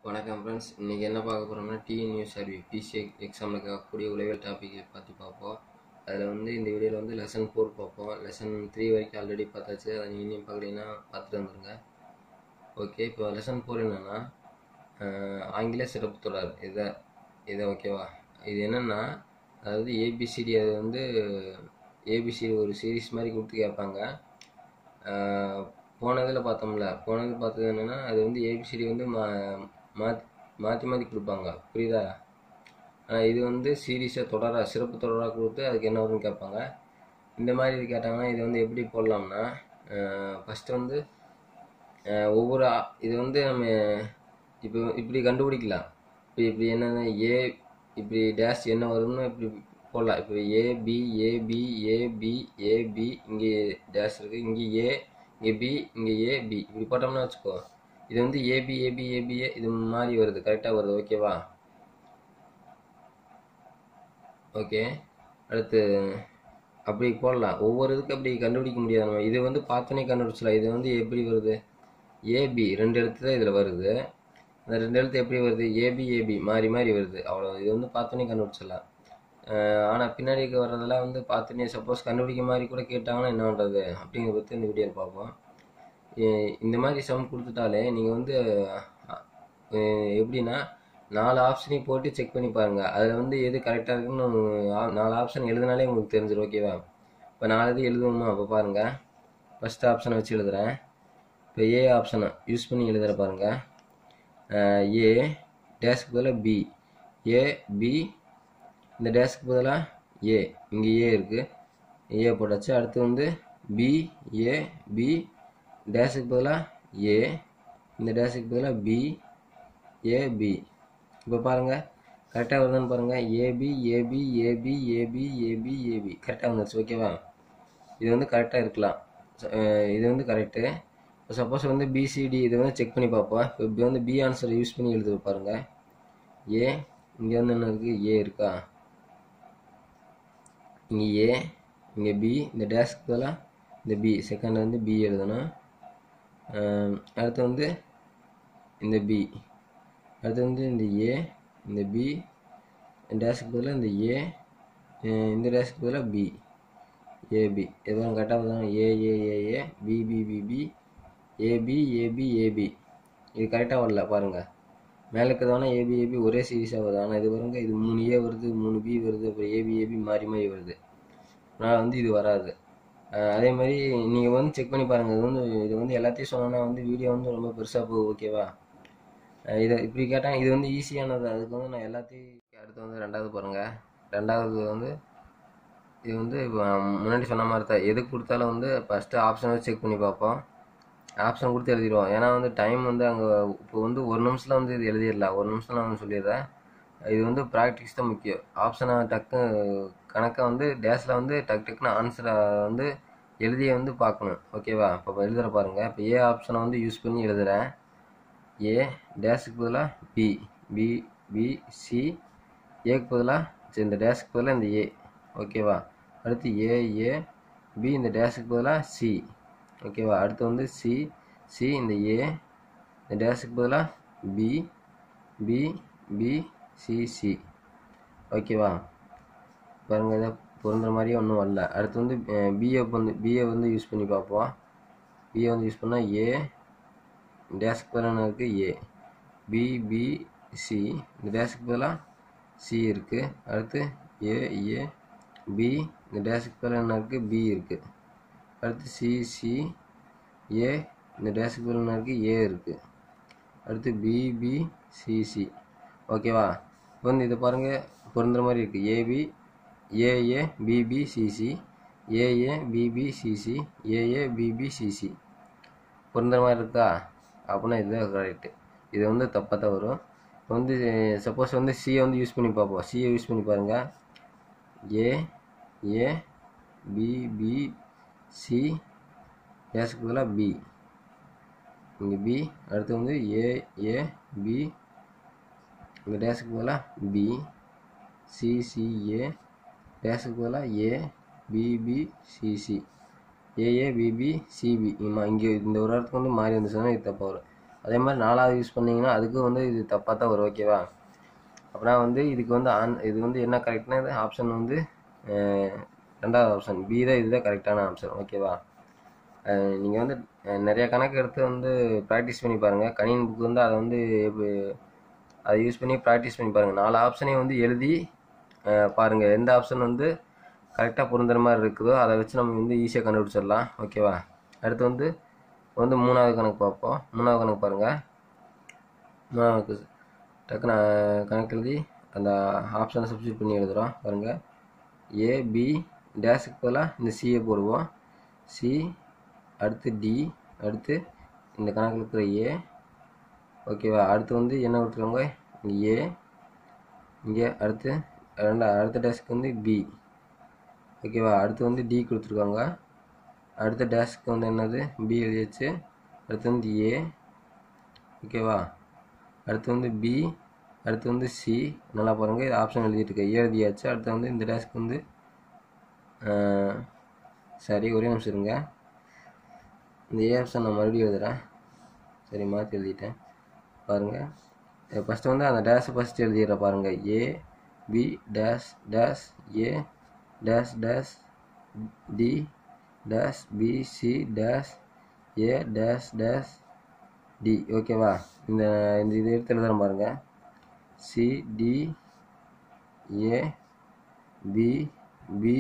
வணக்கம் ஃப்ரெண்ட்ஸ் இன்றைக்கி என்ன பார்க்க போகிறோம்னா டிஎன்யூஎஸ்ஆர்பி பிசி எக்ஸாமில் கேட்கக்கூடிய உளவியல் டாப்பிக்கை பற்றி பார்ப்போம் அதில் வந்து இந்த வீடியோவில் வந்து லெசன் ஃபோர் பார்ப்போம் லெசன் த்ரீ வரைக்கும் ஆல்ரெடி பார்த்தாச்சு அதை நீங்கள் இன்னும் பார்க்கலீங்கன்னா பார்த்துட்டு வந்துருங்க ஓகே இப்போ லெசன் ஃபோர் என்னென்னா ஆங்கில சிறப்பு தொடர் இதை இதை ஓகேவா இது என்னென்னா அதாவது ஏபிசிடி அது வந்து ஏபிசிடி ஒரு சீரீஸ் மாதிரி கொடுத்து கேட்பாங்க ஆஹ் போன இதில் பார்த்தோம்ல போன இது பார்த்தது என்னென்னா அது வந்து ஏபிசிடி வந்து மா மாற்றி மாற்றி மாற்றி கொடுப்பாங்க புரியுதா ஆனால் இது வந்து சீரியஸாக தொடராக சிறப்பு தொடராக கொடுத்து அதுக்கு என்ன வரும்னு கேட்பாங்க இந்த மாதிரி இது கேட்டாங்கன்னா இது வந்து எப்படி போடலாம்னா ஃபஸ்ட்டு வந்து ஆஹ் ஒவ்வொரு ஆ- இது வந்து நம்ம இப்போ இப்படி கண்டுபிடிக்கலாம் இப்போ இப்படி என்னன்னா ஏ இப்படி டேஷ் என்ன வரும்னு இப்படி போடலாம் இப்போ ஏபி ஏபி ஏபி ஏபி இங்கே டேஷ் இருக்குது இங்கே ஏ இங்கே பி இங்கே ஏ பி இப்படி போட்டோம்னா வச்சுக்கோ இது வந்து ஏபி ஏபி ஏபி ஏ இது மாதிரி வருது கரெக்டாக வருது ஓகேவா ஓகே அடுத்து அப்படி போடலாம் ஒவ்வொரு இதுக்கு அப்படி கண்டுபிடிக்க முடியாது நம்ம இது வந்து பார்த்தோன்னே கண்டுபிடிச்சலாம் இது வந்து எப்படி வருது ஏபி ரெண்டு எழுத்து தான் இதில் வருது அந்த ரெண்டு எழுத்து எப்படி வருது ஏபி ஏபி மாறி மாறி வருது அவ்வளோ இது வந்து பார்த்தோன்னே கண்டுபிடிச்சிடலாம் ஆனால் பின்னாடி இருக்க வர்றதெல்லாம் வந்து பார்த்தோன்னே சப்போஸ் கண்டுபிடிக்க மாதிரி கூட கேட்டாங்கன்னா என்ன பண்ணுறது அப்படிங்கிறத பற்றி இந்த வீடியோவில் பார்ப்போம் எ- இந்த மாதிரி சம் கொடுத்துட்டாலே நீங்கள் வந்து அஹ், எப்படின்னா நாலு ஆப்ஷனையும் போட்டு செக் பண்ணி பாருங்கள் அதில் வந்து எது கரெக்டாக இருக்குன்னு ஆ- நாலு ஆப்ஷன் எழுதினாலே உங்களுக்கு தெரிஞ்சிடும் ஓகேவா இப்போ நாலு இது எழுதுவோமா அப்போ பாருங்கள் ஃபஸ்ட் ஆப்ஷனை வச்சு எழுதுறேன் இப்போ ஏ ஆப்ஷனை யூஸ் பண்ணி எழுதுகிற பாருங்கள் ஏ டேஸ்க்கு பதிலாக பி ஏ பி இந்த டேஸ்க்கு பதிலாக ஏ இங்கே ஏ இருக்குது ஏ போட்டாச்சு அடுத்து வந்து பி ஏ பி டேஸுக்கு பதிலாக ஏ இந்த டேஸுக்கு பதிலாக பி ஏ பி இப்போ பாருங்கள் கரெக்டாக வருதுன்னு பாருங்கள் AB AB AB AB AB AB கரெக்டாக வந்துருச்சு ஓகேவா இது வந்து கரெக்டாக இருக்கலாம் ச- அஹ் இது வந்து கரெக்டு இப்போ சப்போஸ் வந்து பிசிடி இதை வந்து செக் பண்ணி பார்ப்போம் இப்போ இப்படி வந்து பி ஆன்சரை யூஸ் பண்ணி எழுது பாருங்கள் ஏ இங்கே வந்து என்ன இருக்குது ஏ இருக்கா இங்கே ஏ இங்கே பி இந்த டேஸ்க்கு பதிலாக இந்த பி செகண்ட் வந்து பி எழுதணும் அஹ் அடுத்து வந்து இந்த பி அடுத்து வந்து இந்த ஏ இந்த பி டேஸ்க்கு பதிலாக இந்த ஏ அஹ் இந்த டேஸ்க்கு பதிலாக பி ஏபி எதுவும் கரெக்டாக வந்தாலும் A A A A B B B B AB AB AB இது கரெக்டாக வரல பாருங்கள் மேலே இருக்கிறதான ஏபி ஏபி ஒரே சீரீஸாக வருது ஆனால் இது பாருங்க இது மூணு ஏ வருது மூணு பி வருது அப்புறம் ஏபி ஏபி மாறி மாறி வருது அதனால் வந்து இது வராது அஹ் அதே மாதிரி நீங்கள் வந்து செக் பண்ணி பாருங்கள் இது வந்து இது வந்து எல்லாத்தையும் சொன்னோன்னா வந்து வீடியோ வந்து ரொம்ப பெருசாக போகுது ஓகேவா அஹ் இதை இப்படி கேட்டால் இது வந்து ஈஸியானது அதுக்கு வந்து நான் எல்லாத்தையும் அடுத்து வந்து ரெண்டாவது பாருங்கள் ரெண்டாவது வந்து இது வந்து இப்போ முன்னாடி சொன்ன மாதிரி தான் எது கொடுத்தாலும் வந்து ஃபஸ்ட்டு ஆப்ஷன் வச்சு செக் பண்ணி பார்ப்போம் ஆப்ஷன் கொடுத்து எழுதிடுவோம் ஏன்னா வந்து டைம் வந்து அங்கே இப்போ வந்து ஒரு நிமிஷத்தில் வந்து இது எழுதிடலாம் ஒரு நிமிஷம் நான் சொல்லிடுறேன் இது வந்து ப்ராக்டிஸ் தான் முக்கியம் ஆப்ஷனை டக்கு கணக்காக வந்து டேஸில் வந்து டக்கு டக்குன்னு ஆன்சரை வந்து எழுதிய வந்து பார்க்கணும் ஓகேவா இப்போ எழுதுகிற பாருங்கள் இப்போ ஏ ஆப்ஷனை வந்து யூஸ் பண்ணி எழுதுகிறேன் ஏ டேஸுக்கு பதிலாக பி பி பி சி ஏக்கு பதிலாக இந்த டேஸுக்கு பதிலாக இந்த ஏ ஓகேவா அடுத்து ஏ ஏ பி இந்த டேஸுக்கு பதிலாக சி ஓகேவா அடுத்து வந்து சி சி இந்த ஏ இந்த டேஸுக்கு பதிலாக B B B C C ஓகேவா பாருங்கள் இதை பொருந்துற மாதிரியே ஒன்றும் வரல அடுத்து வந்து பிஏ வந்து பிஏ வந்து யூஸ் பண்ணி பார்ப்போம் பிஏ வந்து யூஸ் பண்ணால் ஏ டேஸ்க்கு பதிலாக இருக்குது ஏ பி பி சி இந்த டேஸ்க்கு பதிலாக சி இருக்குது அடுத்து ஏ ஏ பி இந்த டேஸ்க்கு பதிலாக என்ன இருக்குது பி இருக்குது அடுத்து சி சி ஏ இந்த டேஸ்க்கு பதிலாக என்ன இருக்குது ஏ இருக்குது அடுத்து பி பி சி சி ஓகேவா இப்போ வந்து இதை பாருங்கள் பொருந்துற மாதிரி இருக்குது AB AA BB CC AA BB CC AA BB CC பொருந்துற மாதிரி இருக்கா அப்படின்னா இதுதான் கரெக்டு இது வந்து தப்பாக தான் வரும் இப்போ வந்து சப்போஸ் வந்து சியை வந்து யூஸ் பண்ணி பார்ப்போம் சியை யூஸ் பண்ணி பாருங்கள் A A B B C டேஸ்க்கு பதிலாக பி இங்கே பி அடுத்து வந்து ஏ ஏ பி இங்கே டேஸ்க்கு பதிலாக பி சி சி ஏ டேஸ்க்கு பதிலாக A B B C C AA BB CB இங்கே இந்த ஒரு இடத்துக்கு வந்து மாறி வந்துச்சுன்னா இது தப்பாக வரும் அதே மாதிரி நாலாவது யூஸ் பண்ணீங்கன்னா அதுக்கும் வந்து இது தப்பாக தான் வரும் ஓகேவா அப்படின்னா வந்து இதுக்கு வந்து ஆன் இது வந்து என்ன கரெக்ட்னா இது ஆப்ஷன் வந்து அஹ், ரெண்டாவது ஆப்ஷன் பி தான் இதுதான் கரெக்டான ஆப்ஷன் ஓகேவா நீங்கள் வந்து அஹ், நிறைய கணக்கு எடுத்து வந்து ப்ராக்டிஸ் பண்ணி பாருங்கள் கணின் புக் வந்து அதை வந்து எப்படி- அதை யூஸ் பண்ணி ப்ராக்டிஸ் பண்ணி பாருங்கள் நாலு ஆப்ஷனையும் வந்து எழுதி அஹ், பாருங்க எந்த ஆப்ஷன் வந்து கரெக்டாக பொருந்துற மாதிரி இருக்குதோ அதை வச்சு நம்ம வந்து ஈஸியாக கண்டுபிடிச்சிடலாம் ஓகேவா அடுத்து வந்து வந்து மூணாவது கணக்கு பார்ப்போம் மூணாவது கணக்கு பாருங்கள் மூணாவது டக்குன்னு அஹ், கணக்கு எழுதி அந்த ஆப்ஷனை சப்ஸ்டியூட் பண்ணி எழுதுகிறோம் பாருங்கள் ஏ பி டேஷுக்கு பதிலாக இந்த சியை போடுவோம் சி அடுத்து டி அடுத்து இந்த கணக்கில் இருக்கிற ஏ ஓகேவா அடுத்து வந்து என்ன விட்டுருக்காங்க இங்கே ஏ இங்கே அடுத்து ரெண்டா அடுத்த டேஸ்க்கு வந்து பி ஓகேவா அடுத்து வந்து டி கொடுத்துருக்காங்க அடுத்த டேஸ்க்கு வந்து என்னது பி எழுதியாச்சு அடுத்து வந்து ஏ ஓகேவா அடுத்து வந்து பி அடுத்து வந்து சி நல்லா பாருங்கள் இது ஆப்ஷன் எழுதிட்டு இருக்கேன் ஏ எழுதியாச்சு அடுத்து வந்து இந்த டேஸ்க்கு வந்து ஆஹ், சரி ஒரே நிமிஷம் இருங்க இந்த ஏ ஆப்ஷன் நான் மறுபடியும் எழுதுறேன் சரி மாற்றி எழுதிட்டேன் பாருங்கள் ஃபஸ்ட்டு வந்து அந்த டேஷ் ஃபஸ்ட்டு எழுதிடுற பாருங்கள் A B dash dash A dash dash D dash B C dash A dash dash D ஓகேவா இந்த இந்த இது எடுத்து எழுதுறேன் பாருங்கள் C D A B B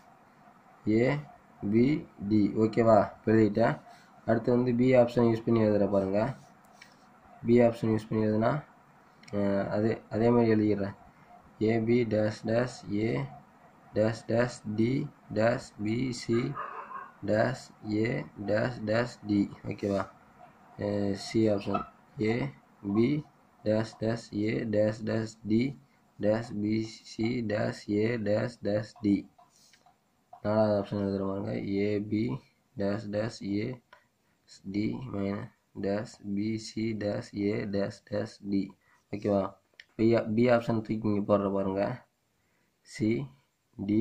A B D ஓகேவா எழுதிட்டேன் அடுத்து வந்து பி ஆப்ஷன் யூஸ் பண்ணி எழுதுற பாருங்கள் பி ஆப்ஷன் யூஸ் பண்ணி எழுதுனா அஹ், அதே அதே மாதிரி எழுதிடுறேன் AB dash dash A dash dash D dash B C dash A dash dash D ஓகேவா C option A B dash dash A dash dash D dash B C dash A dash dash D நாலாவது option எழுதுகிற பாருங்க AB dash dash A D minus dash BC dash A dash dash D ஓகேவா B B option தூக்கி இங்கே போடுற பாருங்க C D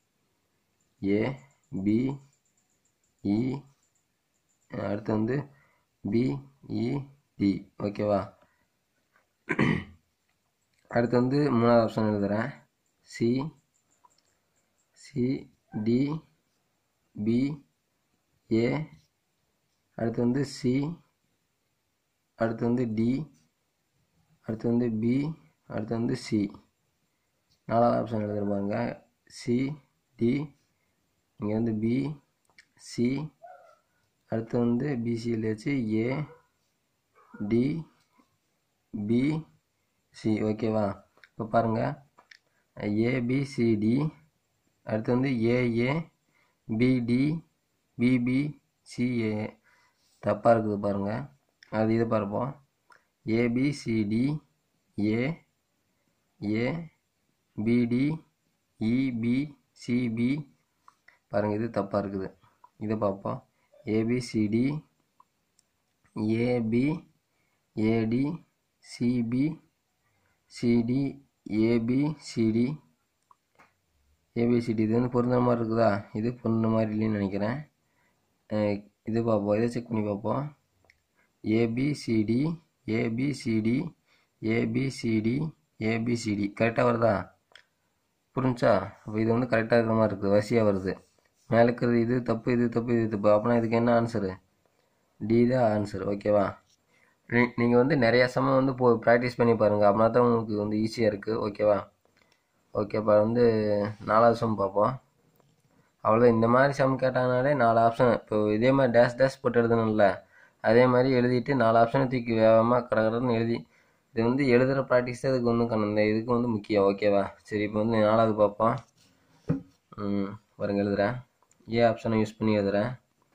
A B E அடுத்து வந்து பி இ டி ஓகேவா அடுத்து வந்து மூணாவது ஆப்ஷன் எழுதுகிறேன் C C D B A அடுத்து வந்து சி அடுத்து வந்து டி அடுத்து வந்து பி அடுத்து வந்து சி நாலாவது ஆப்ஷன் எழுதிருப்பாங்க சி டி இங்கே வந்து பி சி அடுத்து வந்து பிசியில் வச்சு ஏ டி பி சி ஓகேவா இப்போ பாருங்கள் ஏபிசிடி அடுத்து வந்து ஏஏ பிடி பிபி சிஏ தப்பாக இருக்குது பாருங்கள் அது இது பார்ப்போம் ஏபிசிடி ஏ ஏ பிடி இபி சிபி பாருங்கள் இது தப்பாக இருக்குது இது பார்ப்போம் ABCD AB AD CB CD AB CD ABCD இது வந்து பொருந்த மாதிரி இருக்குதா இது பொருந்த மாதிரி இல்லைன்னு நினைக்கிறேன் அஹ் இது பார்ப்போம் இதை செக் பண்ணி பார்ப்போம் ஏபிசிடி ஏபிசிடி ஏபிசிடி ஏபிசிடி கரெக்டாக வருதா புரிஞ்சா அப்போ இது வந்து கரெக்டாக இருக்கிற மாதிரி இருக்குது வரிசையாக வருது மேலே இருக்கிறது இது தப்பு இது தப்பு இது தப்பு அப்படின்னா இதுக்கு என்ன ஆன்சரு டி தான் ஆன்சர் ஓகேவா நீங்கள் வந்து நிறைய சமயம் வந்து போ ப்ராக்டிஸ் பண்ணி பாருங்கள் அப்படின்னா தான் உங்களுக்கு வந்து ஈஸியாக இருக்குது ஓகேவா ஓகே இப்போ வந்து நாலாவது சம் பார்ப்போம் அவ்வளோ இந்த மாதிரி சம் கேட்டாங்கனாலே நாலு ஆப்ஷன் இப்போ இதே மாதிரி டேஷ் டேஷ் போட்டு எழுதணும்ல அதே மாதிரி எழுதிட்டு நாலு ஆப்ஷனை தூக்கி வேகமாக கடகடன்னு எழுதி இது வந்து எழுதுகிற ப்ராக்டிஸ் தான் இதுக்கு வந்து கண்ணு இந்த இதுக்கு வந்து முக்கியம் ஓகேவா சரி இப்போ வந்து நாலாவது பார்ப்போம் ம் பாருங்க எழுதுகிறேன் ஏ ஆப்ஷனை யூஸ் பண்ணி எழுதுகிறேன்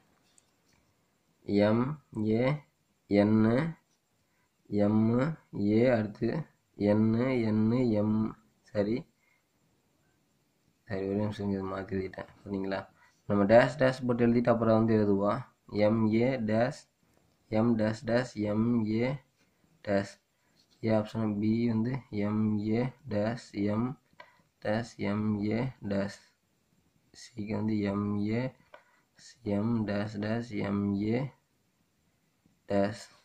M A N M A அடுத்து என்னு என்னு எம் சரி சரி ஒரு நிமிஷம் இது மாற்றி எழுதிட்டேன் சரிங்களா நம்ம டேஷ் டேஷ் போட்டு எழுதிட்டு அப்புறம் வந்து எழுதுவோம் MA dash M dash dash MA dash A option B வந்து MA dash M dash MA dash சிக்கு வந்து MA M dash dash MA dash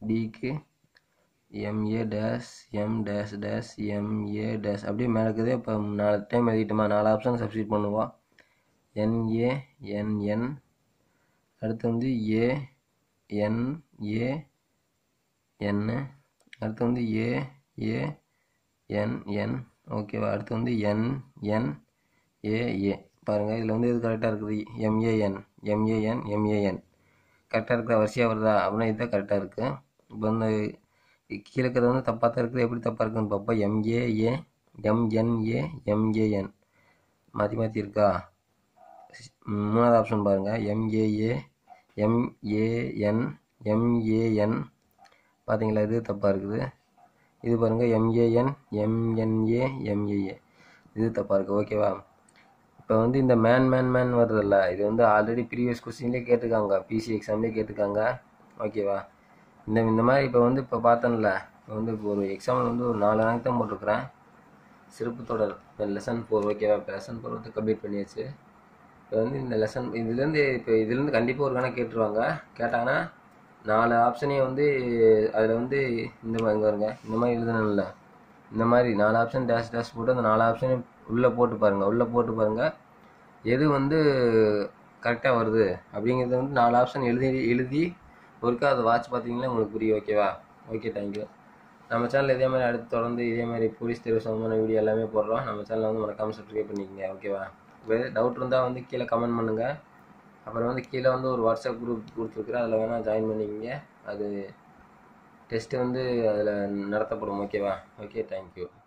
டிக்கு MA dash M dash dash MA dash அப்படியே மேலே இருக்குது இப்போ நாலு டைம் எழுதிட்டுமா நாலு ஆப்ஷன் சப்ஸ்டியூட் பண்ணுவோம் என்ஏ என்என் அடுத்து வந்து ஏ என் ஏ என் அடுத்து வந்து ஏ ஏ என் என் ஓகேவா அடுத்து வந்து என் என் ஏ ஏ பாருங்கள் இதில் வந்து இது கரெக்டாக இருக்குது எம்ஏஎன் எம்ஏஎன் எம்ஏஎன் கரெக்டாக இருக்கிற வரிசையாக வருதா அப்படின்னா இதுதான் கரெக்டாக இருக்குது இப்போ வந்து கீழே இருக்கிறது வந்து தப்பாக தான் இருக்குது எப்படி தப்பாக இருக்குன்னு பார்ப்போம் எம்ஏஏ எம்என்ஏ எம்ஏஎன் மாற்றி மாற்றி இருக்கா மூணாவது ஆப்ஷன் பாருங்கள் எம்ஏஏ எம்ஏஎன் எம்ஏஎன் பார்த்தீங்களா இது தப்பாக இருக்குது இது பாருங்கள் எம்ஏஎன் எம்என்ஏ எம்ஏஏ இது தப்பாக இருக்குது ஓகேவா இப்போ வந்து இந்த மேன் மேன் மேன் வருதுல்ல இது வந்து ஆல்ரெடி ப்ரீவியஸ் கொஸ்டின்லேயே கேட்டிருக்காங்க பிசி எக்ஸாம்லேயே கேட்டிருக்காங்க ஓகேவா இந்த இந்த மாதிரி இப்போ வந்து இப்போ பார்த்தேன்ல இப்போ வந்து இப்போ ஒரு எக்ஸாம்பிள் வந்து ஒரு நாலு ரேங்க் தான் போட்டிருக்கிறேன் சிறப்பு தொடர் இப்போ லெசன் ஃபோர் ஓகேவா இப்போ லெசன் ஃபோர் வந்து கம்ப்ளீட் பண்ணியாச்சு இப்போ வந்து இந்த லெசன் இதுலேருந்து இப்போ இதுலேருந்து கண்டிப்பாக ஒரு கணக்கு கேட்டுருவாங்க கேட்டாங்கன்னா நாலு ஆப்ஷனையும் வந்து அதில் வந்து இந்த மாதிரி இங்கே வருங்க இந்த மாதிரி எழுதணும்ல இந்த மாதிரி நாலு ஆப்ஷன் டேஷ் டேஷ் போட்டு அந்த நாலு ஆப்ஷனையும் உள்ளே போட்டு பாருங்கள் உள்ளே போட்டு பாருங்கள் எது வந்து கரெக்டாக வருது அப்படிங்கிறத வந்து நாலு ஆப்ஷன் எழுதி எழுதி ஒருக்கா அதை வாட்ச் பார்த்தீங்கன்னா உங்களுக்கு புரியும் ஓகேவா ஓகே தேங்க்யூ நம்ம சேனல் இதே மாதிரி அடுத்து தொடர்ந்து இதே மாதிரி போலீஸ் தேர்வு சம்மந்தமான வீடியோ எல்லாமே போடுறோம் நம்ம சேனலை வந்து மறக்காமல் சப்ஸ்கிரைப் பண்ணிக்கங்க ஓகேவா வேறு டவுட் இருந்தால் வந்து கீழே கமெண்ட் பண்ணுங்கள் அப்புறம் வந்து கீழே வந்து ஒரு வாட்ஸ்அப் குரூப் கொடுத்துருக்குறேன் அதில் வேணால் ஜாயின் பண்ணிக்கங்க அது டெஸ்ட்டு வந்து அதில் நடத்தப்படும் ஓகேவா ஓகே தேங்க்யூ